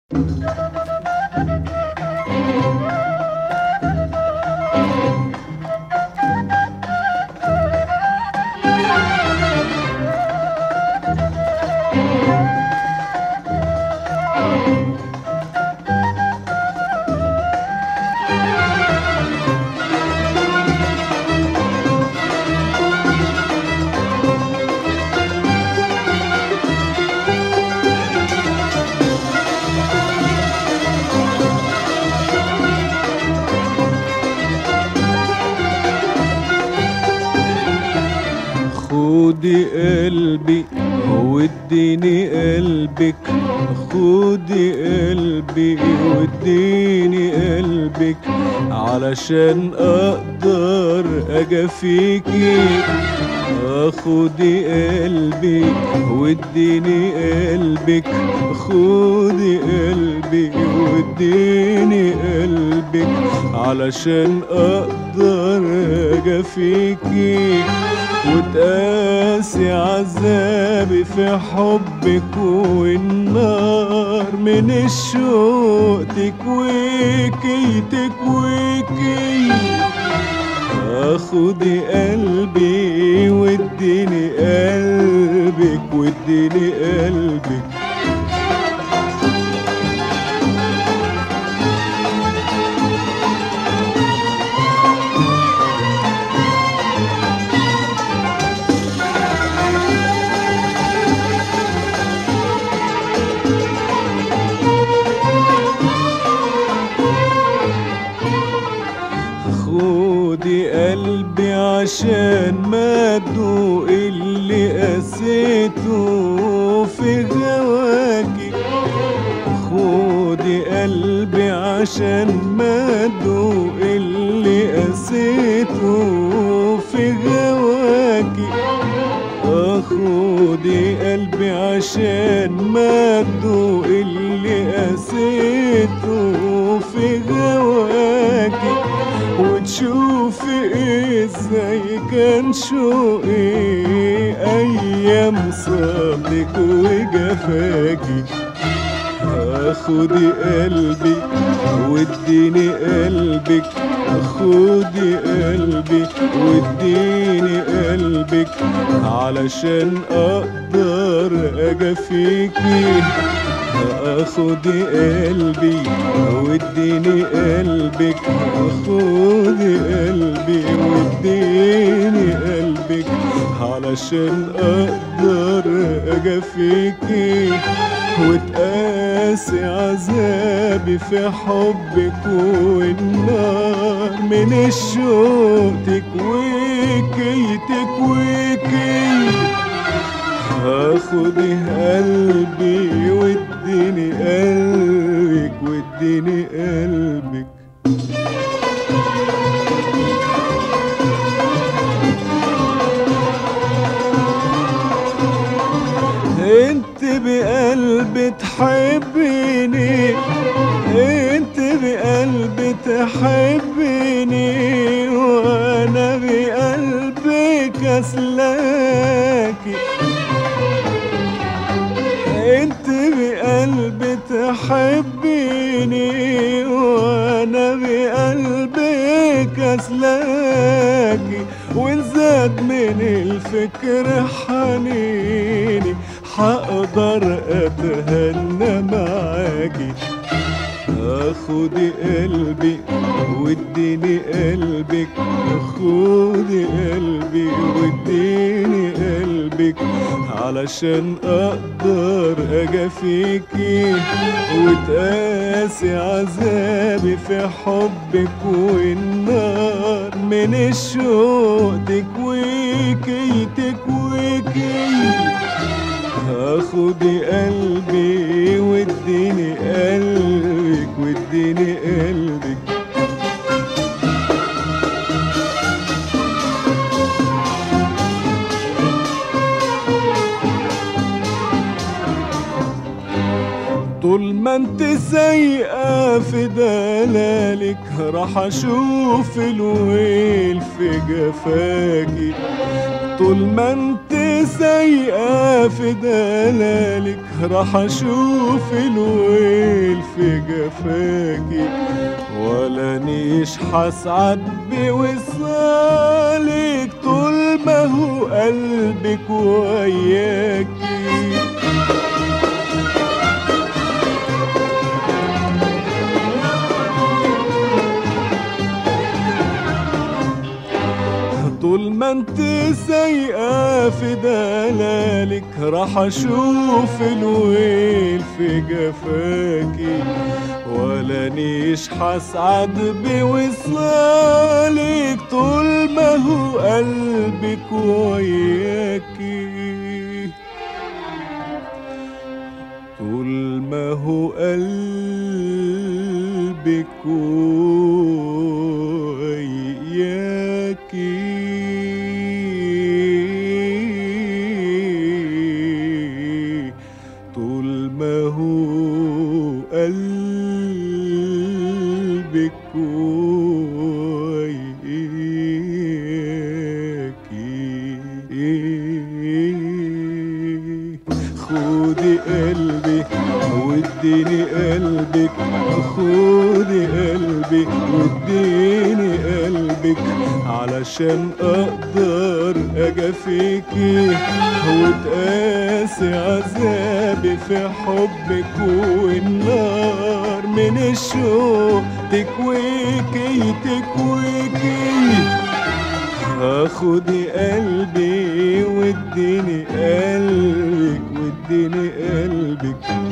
خدي قلبي واديني قلبك خدي قلبي واديني قلبك علشان اقدر اجافيكي خدي قلبي واديني قلبك خدي قلبي واديني قلبك علشان اقدر اجافيكي وتقاسي عذابي في حبك والنار من الشوق تكويكي تكويكي خدي قلبي واديني قلبك واديني قلبك خدي قلبي عشان ما تدوق اللي قسيته في هواكي خدي قلبي عشان ما تدوق اللي قسيته في هواكي خدي قلبي عشان ما تدوق اللي قسيته في هواكي وتشوفي ازاي كان شوقي ايام صابك وجفاكي خدي قلبي واديني قلبك خدي قلبي واديني قلبك علشان اقدر اجافيكي خدي قلبي واديني قلبك خدي قلبي واديني قلبك علشان اقدر اجافيكي وتقاسي عذابي في حبك والنار من الشوق تكويكي تكويكي هاخدي قلبي واديني قلبك واديني قلبك انت بقلبي تحبيني انت بقلبي تحبيني وانا بقلبك اسلاكي انت بقلبي تحبيني وانا بقلبك اسلاكي وان زاد من الفكر حنيني حقدر اتهنى معاكي خدي قلبي واديني قلبك خدي قلبي واديني قلبك علشان اقدر اجافيكي وتقاسي عذابي في حبك والنار من الشوق تكويكي تكويكي خدي قلبي واديني قلبك واديني قلبك طول ما انت سايقة في دلالك راح اشوف الويل في جفاكي طول ما انت سايقة في دلالك راح اشوف الويل جفاكي ولا نيش حسعد بوصالك طول ما هو قلبك وياكي طول ما انت سايقة في دلالك راح اشوف الويل في جفاكي ولا نيش حسعد بوصالك طول ما هو قلبك وياكي طول ما هو قلبك وياكي طول ما هو قلبك وياكي خدي قلبي واديني قلبك خدي قلبي واديني قلبك علشان اقدر اجافيكي وتقاسي عذابي في حبك والنار من الشوق تكويكي تكويكي خدي قلبي واديني قلبك واديني قلبك